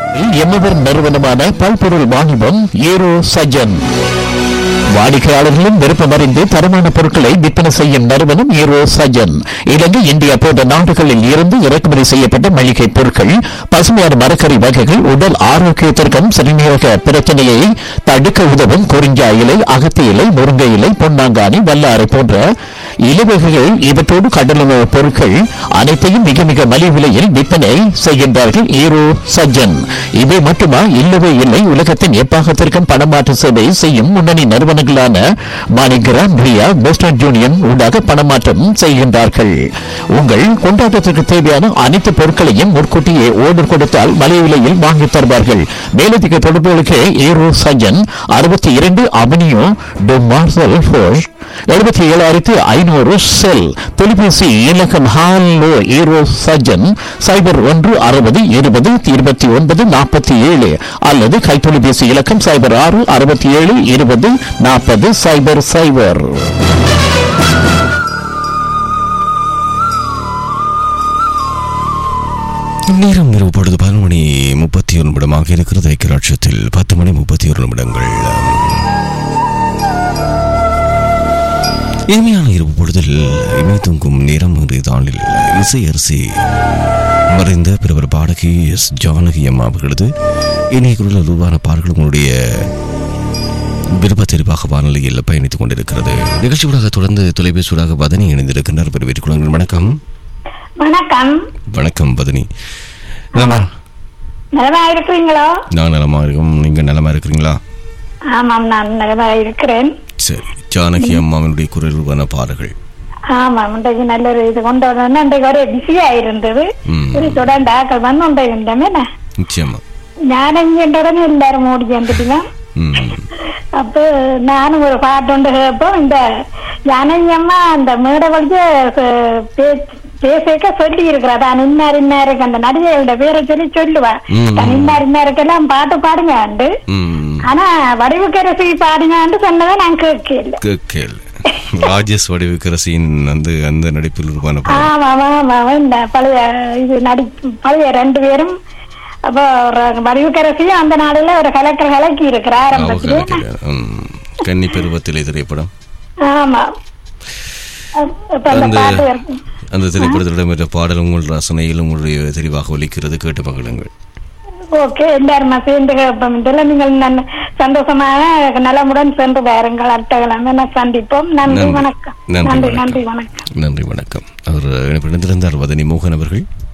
எம்எவர் நிறுவனமான பல்பொருள் வாணிபம் ஏரோ சஜன் வாடிக்கையாளர்களின் விருப்பம் அறிந்து தரமான பொருட்களை விற்பனை செய்யும் நிறுவனம் ஏரோ சஜன் இலங்கை இந்தியா போன்ற நாடுகளில் இருந்து இறக்குமதி செய்யப்பட்ட மளிகை பொருட்கள் பசுமையான மரக்கறி வகைகள் உடல் ஆரோக்கியத்திற்கும் சிறுநீரக பிரச்சனையை தடுக்க உதவும் குறிஞ்சா இலை அகத்தி இலை முருங்கை இலை பொன்னாங்கானி வல்லாரை போன்ற இலவகைகள் இவற்றோடு கடலுணவு பொருட்கள் அனைத்தையும் மிக மிக மலிவு விலையில் விற்பனை செய்கின்றார்கள் ஈரோ சஜ்ஜன் இவை மட்டுமா இல்லவே இல்லை உலகத்தின் எப்பாகத்திற்கும் பணமாற்று சேவை செய்யும் முன்னணி நிறுவனங்களான மாணிகிராம் ரியா போஸ்டன் யூனியன் ஊடாக பணமாற்றம் செய்கின்றார்கள் உங்கள் கொண்டாட்டத்திற்கு தேவையான அனைத்து பொருட்களையும் முன்கூட்டியே ஓர்டர் கொடுத்தால் மலிவு விலையில் வாங்கித் தருவார்கள் மேலதிக தொடர்புகளுக்கு ஈரோ சஜ்ஜன் அறுபத்தி இரண்டு அவனியோ டு மார்சல் ஃபோர்ஸ் எழுபத்தி ஏழாயிரத்தி ஐநூறு செல் தொலைபேசி இலக்கம் ஹாலோ ஈரோ சஜன் சைபர் ஒன்று அறுபது இருபது இருபத்தி ஒன்பது நாற்பத்தி ஏழு அல்லது கைத்தொலைபேசி இலக்கம் சைபர் ஆறு அறுபத்தி ஏழு இருபது நாற்பது சைபர் சைபர் நேரம் இரவு பொழுது பதினொரு மணி முப்பத்தி ஒரு நிமிடமாக இருக்கிறது ஐக்கியராட்சத்தில் பத்து மணி முப்பத்தி ஒரு நிமிடங்கள் இனிமையான இரவு பொழுதில் இமை தூங்கும் நேரம் இன்றைய தாளில் இசை அரிசி மறைந்த பிரபல பாடகி எஸ் ஜானகி அம்மா அவர்களது இனிய குரல் உருவான பாடல்கள் உங்களுடைய விருப்ப தெரிவாக வானொலியில் பயணித்துக் கொண்டிருக்கிறது நிகழ்ச்சியூடாக தொடர்ந்து தொலைபேசியூடாக பதனி இணைந்திருக்கின்றார் பெருவேற்றிக் கொள்ளுங்கள் வணக்கம் வணக்கம் வணக்கம் பதனி நலமா நலமா இருக்கிறீங்களோ நான் நலமா இருக்கோம் நீங்க நலமா இருக்கிறீங்களா ஆமாம் நான் நலமா இருக்கிறேன் சரி ஜானகி அம்மாவினுடைய குரலுக்கான பாடல்கள் ஆமாம் இன்றைக்கு நல்ல ஒரு இது கொண்டு வரணும் இன்றைக்கு ஒரே பிஸியா இருந்தது ம். ஒரு தொடர்ந்து ஆக்கள் வந்து உண்டை இருந்தமே நிச்சயமா ஞானங்கின்ற உடனே எல்லாரும் ஓடி வந்துட்டுங்க ம் அப்போ நானும் ஒரு பாட்டு ஒன்று கேட்போம் இந்த ஜானகியம்மா அந்த மேடை வழிய பேசக்க சொல்லி இருக்கிறா தான் இன்னார் இன்னாருக்கு அந்த நடிகையோட பேரை சொல்லி சொல்லுவா ம். தான் இன்னார் இன்னாருக்கெல்லாம் பாட்டு பாடுங்க ம் ஆனா வடிவுக்கரசி பாடுங்கன்னு சொன்னதை நான் கேட்கல கேள் ராஜேஷ் வடிவுக்கரசியின் அந்த அந்த நடிப்பில் உருவான பாடல் ஆமா ஆமா ஆமா இந்த பழைய இது நடி பழைய ரெண்டு பேரும் அப்போ ஒரு வடிவுக்கரசியும் அந்த நாடுல ஒரு கலக்கல் கலக்கி இருக்கிற ஆ, ஆரம்பத்திலே ஓகே, ஓகே. ம். கன்னி பருவத்திலே திரைப்படம் ஆமா அப்- இப்ப அந்த அந்த பாட்டு வருது. அந்த திரைப்படத்தில் இடம்பெற்ற பாடல் உங்கள் ரசனையில் உங்களுடைய தெளிவாக ஒலிக்கிறது கேட்டு மகிழுங்கள் ஓகே எல்லாரும் சேர்ந்து கேட்போம் இதெல்லாம் நீங்கள் நல்ல சந்தோஷமாக நலமுடன் சென்று வாருங்கள் அடுத்த கிழமை நான் சந்திப்போம் நன்றி நன்றி. வணக்கம் நன்றி, நன்றி வணக்கம். நன்றி வணக்கம் நன்றி வணக்கம் அவர் இணைந்திருந்தார் வதனி மோகன் அவர்கள்